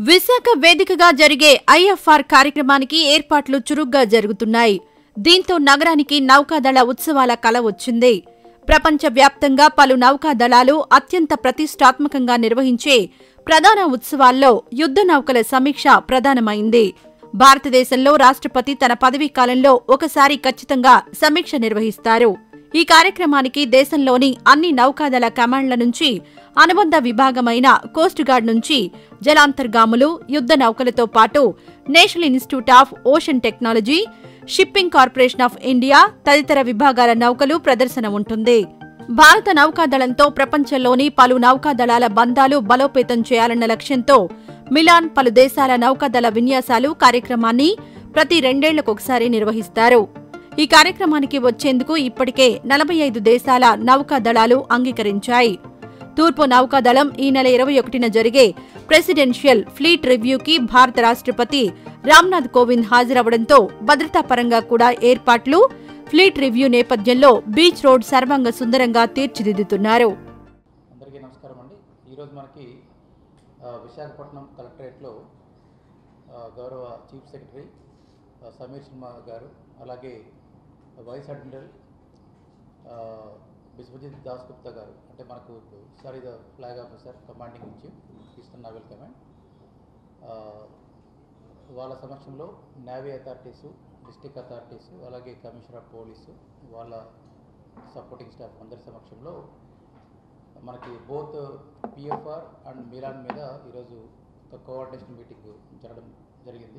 విశాఖ వేదికగా జరిగే ఐఎఫ్ఆర్ కార్యక్రమానికి ఏర్పాట్లు చురుగ్గా జరుగుతున్నాయి దీంతో నగరానికి నౌకాదళ ఉత్సవాల కల వచ్చింది ప్రపంచవ్యాప్తంగా పలు నౌకాదళాలు అత్యంత ప్రతిష్టాత్మకంగా నిర్వహించే ప్రధాన ఉత్సవాల్లో యుద్ధ నౌకల సమీక్ష ప్రధానమైంది భారతదేశంలో రాష్ట్రపతి తన పదవీ కాలంలో ఒకసారి ఖచ్చితంగా సమీక్ష నిర్వహిస్తారు ఈ కార్యక్రమానికి దేశంలోని అన్ని నౌకాదళ కమాండ్ల నుంచి అనుబంధ విభాగమైన కోస్ట్ గార్డ్ నుంచి జలాంతర్గాములు యుద్ధ నౌకలతో పాటు national institute of ocean technology shipping corporation of India తదితర విభాగాల నౌకలు ప్రదర్శన ఉంటుంది భారత నౌకాదళంతో ప్రపంచంలోని పలు నౌకాదళాల బంధాలు బలోపేతం చేయాలన్న లక్ష్యంతో మిలాన్ పలు దేశాల నౌకాదళ విన్యాసాలు కార్యక్రమాన్ని ప్రతి రెండేళ్లకొకసారి నిర్వహిస్తారు ఈ కార్యక్రమానికి వచ్చేందుకు ఇప్పటికే నలభై ఐదు దేశాల నౌకాదళాలు అంగీకరించాయి తూర్పు నౌకాదళం ఈ నెల ఇరవై ఒకటిన జరిగే ప్రెసిడెన్షియల్ ఫ్లీట్ రివ్యూకి భారత రాష్ట్రపతి రామ్నాథ్ కోవింద్ హాజరవడంతో భద్రతా పరంగా కూడా ఏర్పాట్లు ఫ్లీట్ రివ్యూ నేపథ్యంలో బీచ్ రోడ్ సర్వాంగ సుందరంగా తీర్చిదిద్దుతున్నారు అందరికీ నమస్కారం అండి ఈరోజు మనకి ఆ, విశాఖపట్నం కలెక్టరేట్లో ఆ, గౌరవ చీఫ్ సెక్రటరీ ఆ, సమీర్ శర్మ గారు అలాగే వైస్ అడ్మిరల్ ఆ, బిస్వజిత్ దాస్ గుప్తా గారు అంటే మనకు sorry the flag officer commanding in chief eastern naval command ఆ, వాళ్ళ సమక్షంలో నేవీ అథారిటీసు డిస్టిక్ అథారిటీసు అలాగే కమిషనర్ ఆఫ్ పోలీసు వాళ్ళ సపోర్టింగ్ స్టాఫ్ అందరి సమక్షంలో మనకి బోత్ పిఎఫ్ఆర్ అండ్ మిలాన్ మీద ఈరోజు ఒక కోఆర్డినేషన్ మీటింగ్ జరగడం జరిగింది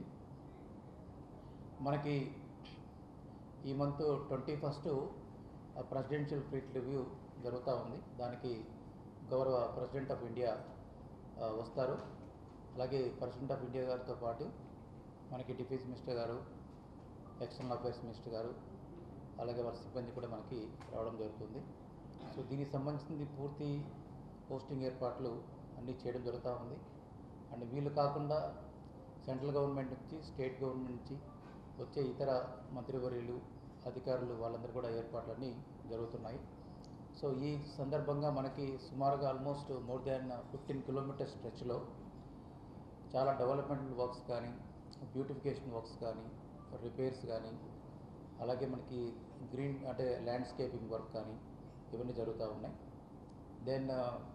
మనకి ఈ month twenty first presidential fleet review జరుగుతూ ఉంది దానికి గౌరవ ప్రెసిడెంట్ ఆఫ్ ఇండియా ఆ, వస్తారు అలాగే ప్రెసిడెంట్ ఆఫ్ ఇండియా గారితో పాటు మనకి డిఫెన్స్ మినిస్టర్ గారు ఎక్స్టర్నల్ అఫైర్స్ మినిస్టర్ గారు అలాగే వాళ్ళ సిబ్బంది కూడా మనకి రావడం జరుగుతుంది సో దీనికి సంబంధించింది పూర్తి పోస్టింగ్ ఏర్పాట్లు అన్నీ చేయడం జరుగుతూ ఉంది అండ్ వీళ్ళు కాకుండా సెంట్రల్ గవర్నమెంట్ నుంచి స్టేట్ గవర్నమెంట్ నుంచి వచ్చే ఇతర మంత్రివర్యులు అధికారులు వాళ్ళందరూ కూడా ఏర్పాట్లన్నీ జరుగుతున్నాయి సో ఈ సందర్భంగా మనకి సుమారుగా almost more than fifteen kilometres స్ట్రెచ్లో చాలా డెవలప్మెంట్ వర్క్స్ కానీ బ్యూటిఫికేషన్ వర్క్స్ కానీ రిపేర్స్ కానీ అలాగే మనకి గ్రీన్ అంటే ల్యాండ్స్కేపింగ్ వర్క్ కానీ ఇవన్నీ జరుగుతూ ఉన్నాయి దెన్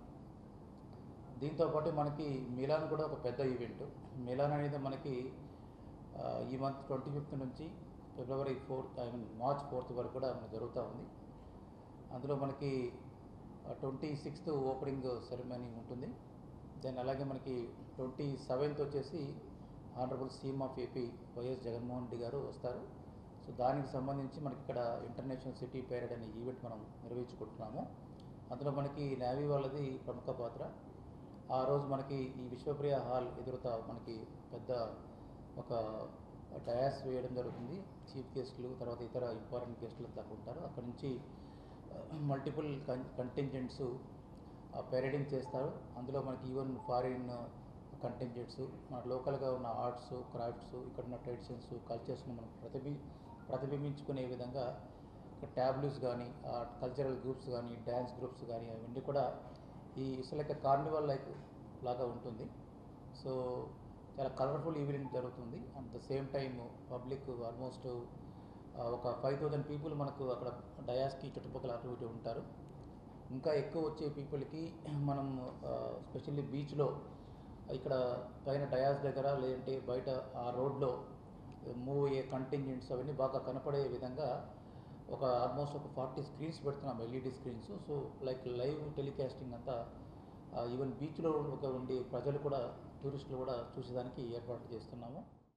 దీంతోపాటు మనకి మిలాన్ కూడా ఒక పెద్ద ఈవెంట్ మిలాన్ అనేది మనకి ఆ, ఈ మంత్ ట్వంటీ ఫిఫ్త్ నుంచి February fourth I mean March fourth వరకు కూడా మనకు జరుగుతూ ఉంది అందులో మనకి ట్వంటీ సిక్స్త్ ఓపెనింగ్ సెరమనీ ఉంటుంది దెన్ అలాగే మనకి ట్వంటీ సెవెంత్ వచ్చేసి honourable CM of AP YS Jaganmohan Reddy గారు వస్తారు సో దానికి సంబంధించి మనకి ఇక్కడ ఇంటర్నేషనల్ సిటీ పేరెడ్ అనే ఈవెంట్ మనం నిర్వహించుకుంటున్నాము అందులో మనకి నేవీ వాళ్ళది ప్రముఖ పాత్ర ఆ రోజు మనకి ఈ విశ్వప్రియ హాల్ ఎదురుతా మనకి పెద్ద ఒక డయాస్ వేయడం జరుగుతుంది చీఫ్ గెస్టులు తర్వాత ఇతర ఇంపార్టెంట్ గెస్టులు దాకా ఉంటారు అక్కడ నుంచి మల్టిపుల్ కంటింజెంట్స్ పెరడింగ్ చేస్తారు అందులో మనకి ఈవెన్ ఫారిన్ కంటింజెంట్స్ మన లోకల్గా ఉన్న ఆర్ట్స్ క్రాఫ్ట్స్ ఇక్కడ ఉన్న ట్రెడిషన్స్ కల్చర్స్ని మనం ప్రతిబి ప్రతిబింబించుకునే విధంగా ట్యాబ్లూస్ కానీ కల్చరల్ గ్రూప్స్ కానీ డ్యాన్స్ గ్రూప్స్ కానీ అవన్నీ కూడా ఈ ఇట్స్ లైక్ కార్నివల్ లైక్ లాగా ఉంటుంది సో చాలా కలర్ఫుల్ ఈవెంట్ జరుగుతుంది at the same time public almost ఒక ఫైవ్ థౌజండ్ పీపుల్ మనకు అక్కడ డయాస్కి చుట్టుపక్కల అటు ఇటు ఉంటారు ఇంకా ఎక్కువ వచ్చే పీపుల్కి మనం స్పెషల్లీ బీచ్లో ఇక్కడ పైన డయాస్ దగ్గర లేదంటే బయట ఆ రోడ్లో మూవ్ అయ్యే కంటింజెంట్స్ అవన్నీ బాగా కనపడే విధంగా ఒక ఆల్మోస్ట్ ఒక ఫార్టీ స్క్రీన్స్ పెడుతున్నాం LED screens so like live telecasting అంతా ఈవెన్ బీచ్లో ఒక ఉండే ప్రజలు కూడా టూరిస్టులు కూడా చూసేదానికి ఏర్పాటు చేస్తున్నాము